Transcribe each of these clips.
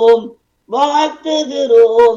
துதிக்கிறோம் வாழ்த்துகிறோம்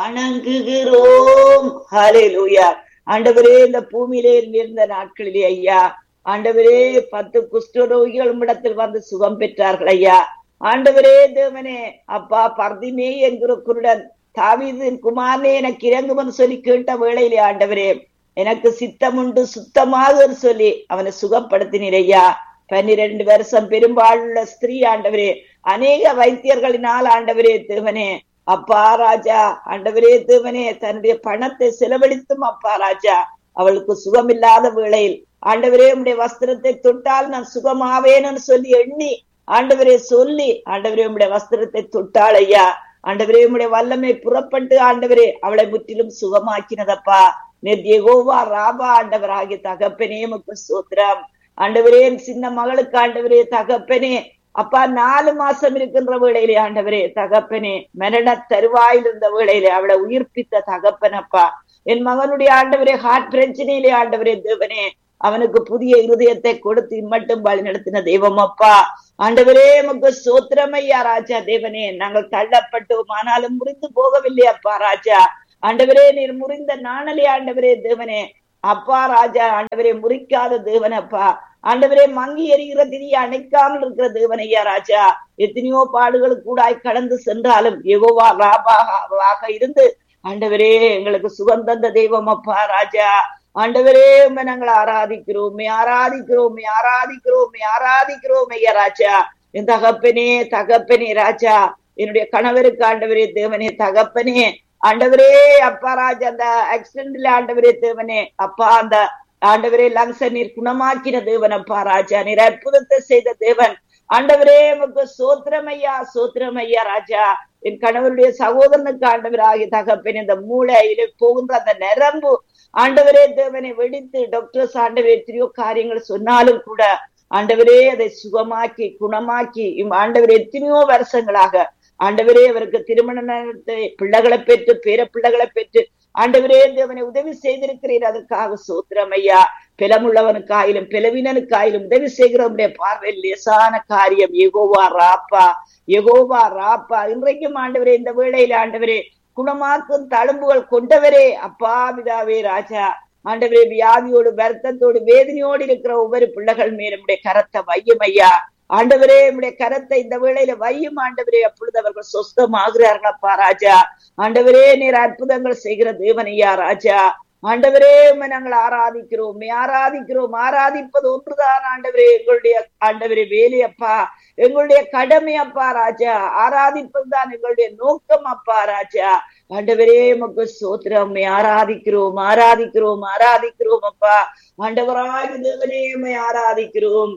வணங்குகிறோம் ஹalleluya ஆண்டவரே இந்த பூமியிலே இருந்த நாட்களிலே ஐயா ஆண்டவரே பத்து குஷ்டரோகிகள் உம்மிடத்தில் வந்து சுகம் பெற்றார்கள் ஐயா ஆண்டவரே தேவனே அப்பா பர்திமே என்கிற குருடன் தாவீதின் குமாரனே எனக்கு இறங்குவன் சொல்லி கேட்ட வேளையிலே ஆண்டவரே எனக்கு சித்தம் உண்டு சுத்தமாக சொல்லி அவனை சுகப்படுத்தினீர் ஐயா பன்னிரண்டு வருஷம் பெரும்பாலுள்ள ஸ்திரீ ஆண்டவரே அநேக வைத்தியர்களினால் ஆண்டவரே தேவனே அப்பா ராஜா ஆண்டவரே தேவனே தன்னுடைய பணத்தை செலவழித்தும் அப்பா ராஜா அவளுக்கு சுகமில்லாத வேளையில் ஆண்டவரே உடைய வஸ்திரத்தை தொட்டால் நான் சுகமாவேன்னு சொல்லி எண்ணி ஆண்டவரே சொல்லி ஆண்டவரே உடைய வஸ்திரத்தை தொட்டாள் ஐயா ஆண்டவரே உடைய வல்லமை புறப்பட்டு ஆண்டவரே அவளை முற்றிலும் சுகமாக்கினதப்பா நெத்தியகோவா ராபா ஆண்டவர் ஆகிய தகப்பனே முக்கு சூத்திரம் ஆண்டவரே சின்ன மகளுக்கு ஆண்டவரே தகப்பனே அப்பா நாலு மாசம் இருக்கின்ற வேளையிலே ஆண்டவரே தகப்பனே மரண தருவாயில் இருந்த வேளையிலே அவளை உயிர்ப்பித்த தகப்பனப்பா என் மகனுடைய ஆண்டவரே ஹார்ட் பிரச்சனையிலே ஆண்டவரே தேவனே அவனுக்கு புதிய இருதயத்தை கொடுத்து இம்மட்டும் வழி நடத்தின தெய்வம் அப்பா ஆண்டவரே நமக்கு சோத்திரமையா ராஜா தேவனே நாங்கள் தள்ளப்பட்டோம் ஆனாலும் முறிந்து போகவில்லை அப்பா ராஜா ஆண்டவரே நீர் முறிந்த நாணலே ஆண்டவரே தேவனே அப்பா ராஜா ஆண்டவரே முறிக்காத தேவனப்பா ஆண்டவரே மங்கி எறிகிற திரிய அணைக்காமல் இருக்கிற தேவனையா ராஜா எத்தனையோ பாடுகள் கூடாய் கடந்து சென்றாலும் எகோவா ராபாக இருந்து ஆண்டவரே எங்களுக்கு சுகம் தந்த தெய்வம் அப்பா ராஜா ஆண்டவரே நாங்கள் ஆராதிக்கிறோம் ஆராதிக்கிறோம் ஆராதிக்கிறோம் ஆராதிக்கிறோம் ஐயா ராஜா என் தகப்பனே தகப்பனே ராஜா என்னுடைய கணவருக்கு ஆண்டவரே தேவனே தகப்பனே ஆண்டவரே அப்பா ராஜா அந்த ஆக்சிடென்ட்ல ஆண்டவரே தேவனே அப்பா அந்த ஆண்டவரே லங்ஸ நீர் குணமாக்கின தேவன் அப்பா ராஜா நீர் அற்புதத்தை செய்த தேவன் ஆண்டவரே நமக்கு சோத்திரமையா சோத்திரமையா ராஜா என் கணவருடைய சகோதரனுக்கு ஆண்டவர் ஆகிய தகப்பன் இந்த மூளையில போகின்ற அந்த நரம்பு ஆண்டவரே தேவனை வெடித்து டாக்டர்ஸ் ஆண்டவரே எத்தனையோ காரியங்கள் சொன்னாலும் கூட ஆண்டவரே அதை சுகமாக்கி குணமாக்கி ஆண்டவர் எத்தனையோ வருஷங்களாக ஆண்டவரே அவருக்கு திருமண நேரத்தை பிள்ளைகளை பெற்று பேர பிள்ளைகளை பெற்று ஆண்டவரே தேவனை உதவி செய்திருக்கிறீர் அதற்காக சோத்திரம் ஐயா பிலமுள்ளவனுக்காயிலும் பிளவினனுக்காயிலும் உதவி செய்கிறவனுடைய பார்வையில் லேசான காரியம் எகோவா ராப்பா எகோவா ராப்பா இன்றைக்கும் ஆண்டவரே இந்த வேளையில ஆண்டவரே குணமாக்கும் தழும்புகள் கொண்டவரே அப்பா பிதாவே ராஜா ஆண்டவரே வியாதியோடு வருத்தத்தோடு வேதனையோடு இருக்கிற ஒவ்வொரு பிள்ளைகள் மேலும் கரத்தை வையும் ஐயா ஆண்டவரே நம்முடைய கரத்தை இந்த வேளையில வையும் ஆண்டவரே அப்பொழுது அவர்கள் சொஸ்தமாகிறார்களப்பா ராஜா ஆண்டவரே நீர் அற்புதங்கள் செய்கிற தேவனையா ராஜா ஆண்டவரே நாங்கள் ஆராதிக்கிறோம் ஆராதிக்கிறோம் ஆராதிப்பது ஒன்றுதான் ஆண்டவரே எங்களுடைய ஆண்டவரே வேலையப்பா எங்களுடைய கடமை அப்பா ராஜா ஆராதிப்பது தான் எங்களுடைய நோக்கம் அப்பா ராஜா ஆண்டவரே மக்கு சோத்திரம் ஆராதிக்கிறோம் ஆராதிக்கிறோம் ஆராதிக்கிறோம் அப்பா ஆண்டவராக தேவனே ஆராதிக்கிறோம்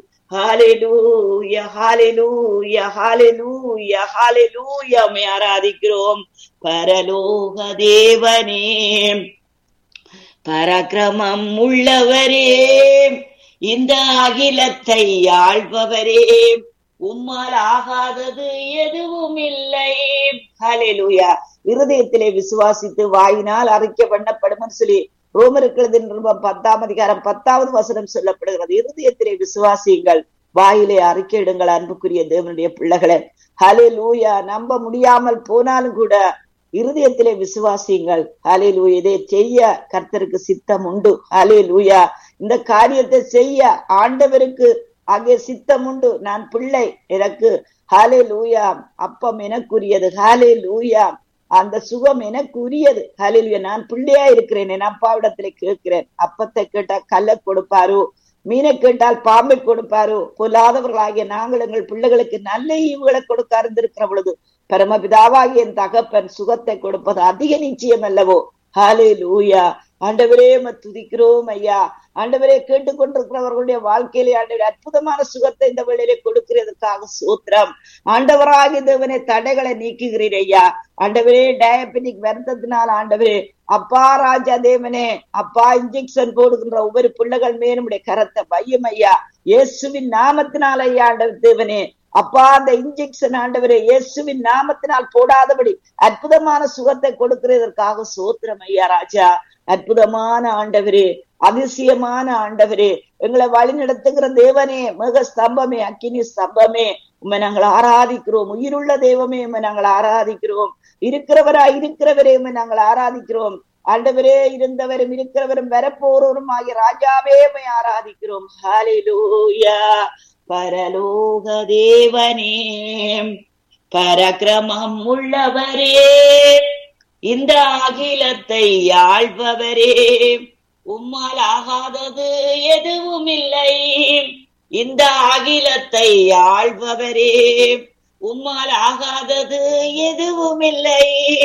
ஹாலேலூயா ஹாலேலூயா ஹாலேலூயா ஹாலேலூயா மை ஆராதிக்கிறோம் பரலோக தேவனே பரக்கிரமம் உள்ளவரே இந்த அகிலத்தை ஆள்பவரே உம்மால் ஆகாதது எதுவும் இல்லை ஹalleluya இருதயத்திலே விசுவாசித்து வாயினால் அறிக்கை பண்ணப்படும் சொல்லி ரோமருக்கிறது பத்தாம் அதிகாரம் பத்தாவது வசனம் சொல்லப்படுகிறது இருதயத்திலே விசுவாசியுங்கள் வாயிலே அறிக்கையிடுங்கள் அன்புக்குரிய தேவனுடைய பிள்ளைகளை ஹலே லூயா நம்ப முடியாமல் போனாலும் கூட இருதயத்திலே விசுவாசியுங்கள் ஹலே லூ இதை செய்ய கர்த்தருக்கு சித்தம் உண்டு ஹலே லூயா இந்த காரியத்தை செய்ய ஆண்டவருக்கு அங்கே சித்தம் உண்டு நான் பிள்ளை எனக்கு ஹாலே லூயா அப்பம் எனக்குரியது ஹாலே லூயா அந்த சுகம் எனக்கு உரியது ஹலிலுயா நான் பிள்ளையா இருக்கிறேன் என் அப்பாவிடத்துல கேட்கிறேன் அப்பத்தை கேட்டா கல்ல கொடுப்பாரு மீனை கேட்டால் பாம்பை கொடுப்பாரு பொல்லாதவர்களாகிய நாங்கள் எங்கள் பிள்ளைகளுக்கு நல்ல ஈவுகளை கொடுக்க அறிந்திருக்கிற பொழுது பரமபிதாவாகிய என் தகப்பன் சுகத்தை கொடுப்பது அதிக நிச்சயம் அல்லவோ ஹாலே லூயா ஆண்டவரே துதிக்கிறோம் ஐயா ஆண்டவரே கேட்டுக்கொண்டிருக்கிறவர்களுடைய வாழ்க்கையிலே ஆண்டவர் அற்புதமான சுகத்தை இந்த வேளையிலே கொடுக்கிறதுக்காக சூத்திரம் ஆண்டவராக தேவனே தடைகளை நீக்குகிறீர் ஐயா ஆண்டவரே டயபெட்டிக் வருத்தத்தினால் ஆண்டவரே அப்பா ராஜா தேவனே அப்பா இன்ஜெக்ஷன் போடுகின்ற ஒவ்வொரு பிள்ளைகள் மேலுடைய கரத்தை வையும் ஐயா இயேசுவின் நாமத்தினால் ஐயா ஆண்டவர் தேவனே அப்பா அந்த இன்ஜெக்ஷன் ஆண்டவரே இயேசுவின் நாமத்தினால் போடாதபடி அற்புதமான சுகத்தை கொடுக்கிறதற்காக சோத்திரம் ஐயா ராஜா அற்புதமான ஆண்டவரே அதிசயமான ஆண்டவரே எங்களை வழி நடத்துகிற தேவனே மிக ஸ்தம்பமே அக்கினி ஸ்தம்பமே உண்மை நாங்கள் ஆராதிக்கிறோம் உயிருள்ள தெய்வமே உண்மை நாங்கள் ஆராதிக்கிறோம் இருக்கிறவரா இருக்கிறவரே உண்மை நாங்கள் ஆராதிக்கிறோம் ஆண்டவரே இருந்தவரும் இருக்கிறவரும் வரப்போறவரும் ஆகிய ராஜாவே உண்மை ஆராதிக்கிறோம் ஹalleluya பரலோக தேவனே பரக்கிரமம் உள்ளவரே இந்த அகிலத்தை ஆள்பவரே உம்மால் ஆகாதது எதுவும் இல்லை இந்த அகிலத்தை ஆள்பவரே உம்மால் ஆகாதது எதுவும் இல்லை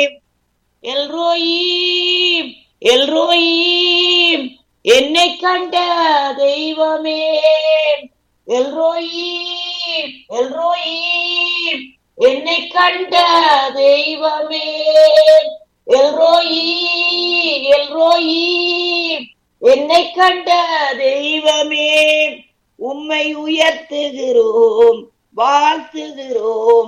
எல்ரோயீம் எல்ரோயீம் என்னை கண்ட தெய்வமே எல்ரோயீம் எல்ரோயீம் என்னை கண்ட தெய்வமே எல்ரோயி எல்ரோயி என்னை கண்ட தெய்வமே உம்மை உயர்த்துகிறோம் வாழ்த்துகிறோம்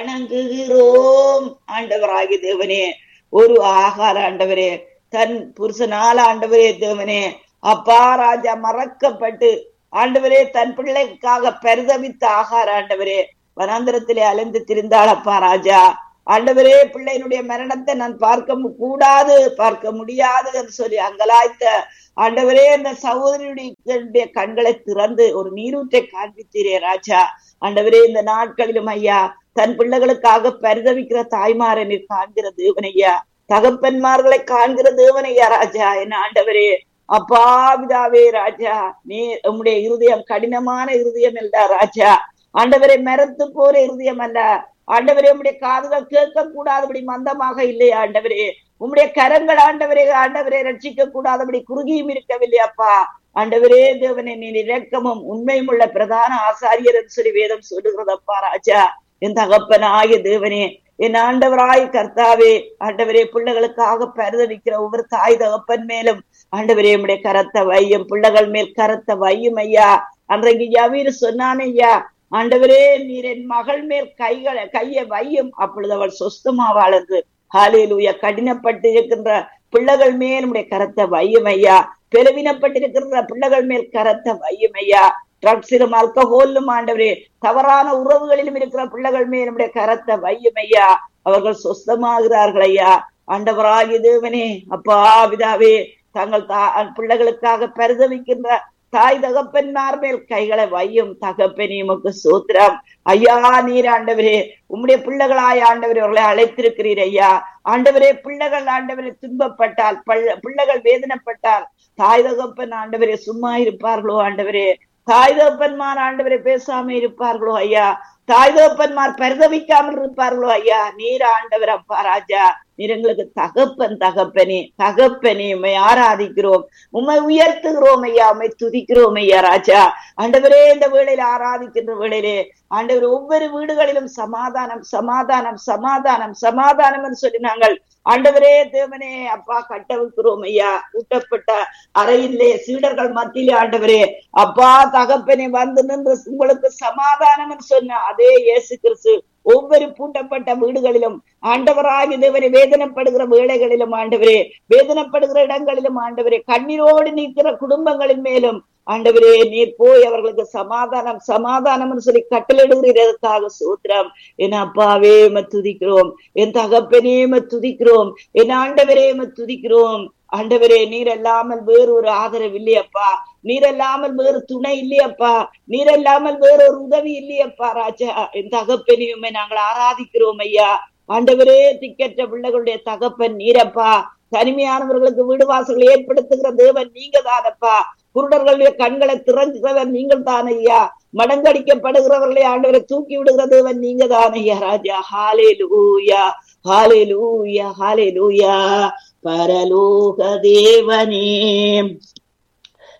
வணங்குகிறோம் ஆண்டவராகி தேவனே ஒரு ஆகார ஆண்டவரே தன் புருஷனால ஆண்டவரே தேவனே அப்பா ராஜா மறக்கப்பட்டு ஆண்டவரே தன் பிள்ளைக்காக பரிதவித்த ஆகார ஆண்டவரே வனாந்திரத்திலே அலைந்து திரிந்தாள் அப்பா ராஜா ஆண்டவரே பிள்ளையினுடைய மரணத்தை நான் பார்க்க கூடாது பார்க்க முடியாது என்று சொல்லி அங்கலாய்த்த ஆண்டவரே அந்த சகோதரியுடைய கண்களை திறந்து ஒரு நீரூற்றை காண்பித்தீரே ராஜா ஆண்டவரே இந்த நாட்களிலும் ஐயா தன் பிள்ளைகளுக்காக பரிதவிக்கிற தாய்மாரை நீர் காண்கிற தேவனையா தகப்பன்மார்களை காண்கிற தேவனையா ராஜா என்ன ஆண்டவரே அப்பா பிதாவே ராஜா நீ உம்முடைய இருதயம் கடினமான இருதயம் இல்ல ராஜா ஆண்டவரை மரத்து போற இருதயம் அல்ல ஆண்டவரே உம்முடைய காதுகள் கேட்க கூடாதபடி மந்தமாக இல்லையா ஆண்டவரே உம்முடைய கரங்கள் ஆண்டவரே ஆண்டவரே ரட்சிக்க கூடாதபடி குறுகியும் இருக்கவில்லை அப்பா ஆண்டவரே தேவனே நீ இரக்கமும் உண்மையும் உள்ள பிரதான ஆசாரியர் என்று சொல்லி வேதம் சொல்லுகிறதப்பா ராஜா என் தகப்பனாகிய தேவனே என் ஆண்டவராய் கர்த்தாவே ஆண்டவரே பிள்ளைகளுக்காக பரிதவிக்கிற ஒவ்வொரு தாய் தகப்பன் மேலும் ஆண்டவரே உடைய கரத்தை வையும் பிள்ளைகள் மேல் கரத்தை வையும் ஐயா அன்றைக்கு யவீர் சொன்னான் ஐயா ஆண்டவரே நீர் என் மகள் மேல் கைகளை கையை வையும் அப்பொழுது அவள் சொஸ்தமாவாள் என்று ஹாலேலூயா கடினப்பட்டு இருக்கின்ற பிள்ளைகள் மேல் உடைய கரத்தை வையும் ஐயா பிளவினப்பட்டிருக்கின்ற பிள்ளைகள் மேல் கரத்தை வையும் ஐயா ட்ரக்ஸிலும் அல்கஹோலும் ஆண்டவரே தவறான உறவுகளிலும் இருக்கிற பிள்ளைகள் மேல் நம்முடைய கரத்தை வையும் ஐயா அவர்கள் சொஸ்தமாகிறார்கள் ஐயா ஆண்டவராகி தேவனே அப்பா விதாவே தங்கள் தா பிள்ளைகளுக்காக பரிதவிக்கின்ற தாய் தகப்பன்மார் மேல் கைகளை வையும் தகப்பனே உமக்கு சூத்திரம் ஐயா நீர் ஆண்டவரே உம்முடைய பிள்ளைகளாய் ஆண்டவரே அவர்களை அழைத்திருக்கிறீர் ஐயா ஆண்டவரே பிள்ளைகள் ஆண்டவரே துன்பப்பட்டால் பிள்ளைகள் வேதனைப்பட்டால் தாய் தகப்பன் ஆண்டவரே சும்மா இருப்பார்களோ ஆண்டவரே தாய் தகப்பன்மார் ஆண்டவரை பேசாம இருப்பார்களோ ஐயா தாய் தகப்பன்மார் பரிதவிக்காமல் இருப்பார்களோ ஐயா நீர் ஆண்டவர் அப்பா ராஜா நீர் எங்களுக்கு தகப்பன் தகப்பனே தகப்பனே உண்மை ஆராதிக்கிறோம் உண்மை உயர்த்துகிறோம் ஐயா உண்மை துதிக்கிறோம் ஐயா ராஜா ஆண்டவரே இந்த வேளையில ஆராதிக்கின்ற வேளையிலே ஆண்டவர் ஒவ்வொரு வீடுகளிலும் சமாதானம் சமாதானம் சமாதானம் சமாதானம் என்று சொல்லி நாங்கள் ஆண்டவரே தேவனே அப்பா கட்டவிக்கிறோம் ஐயா ஊட்டப்பட்ட அறையிலே சீடர்கள் மத்தியிலே ஆண்டவரே அப்பா தகப்பனை வந்து நின்று உங்களுக்கு சமாதானம் சொன்ன அதே இயேசு கிறிஸ்து ஒவ்வொரு பூட்டப்பட்ட வீடுகளிலும் ஆண்டவராகி தேவனை வேதனைப்படுகிற வேலைகளிலும் ஆண்டவரே வேதனைப்படுகிற இடங்களிலும் ஆண்டவரே கண்ணீரோடு நிற்கிற குடும்பங்களின் மேலும் ஆண்டவரே நீர் போய் அவர்களுக்கு சமாதானம் சமாதானம் சொல்லி கட்டளிடுகிறதற்காக சூத்திரம் என் அப்பாவே துதிக்கிறோம் என் தகப்பனே துதிக்கிறோம் என் ஆண்டவரே துதிக்கிறோம் ஆண்டவரே நீர் அல்லாமல் வேறு ஒரு ஆதரவு இல்லையப்பா நீர் அல்லாமல் வேறு துணை இல்லையப்பா நீர் அல்லாமல் வேறு ஒரு உதவி இல்லையப்பா ராஜா என் தகப்பனையுமே நாங்கள் ஆராதிக்கிறோம் ஐயா ஆண்டவரே திக்கற்ற பிள்ளைகளுடைய தகப்பன் நீரப்பா தனிமையானவர்களுக்கு வீடு வாசல்களை ஏற்படுத்துகிற தேவன் நீங்க தானப்பா குருடர்களுடைய கண்களை திறங்குகிறவர் நீங்கள் தான் ஐயா மடங்கடிக்கப்படுகிறவர்களை ஆண்டவரை தூக்கி விடுகிற தேவன் நீங்க தான் ஐயா ராஜா ஹாலே லூயா ஹாலே லூயா ஹாலே லூயா பரலோக தேவனே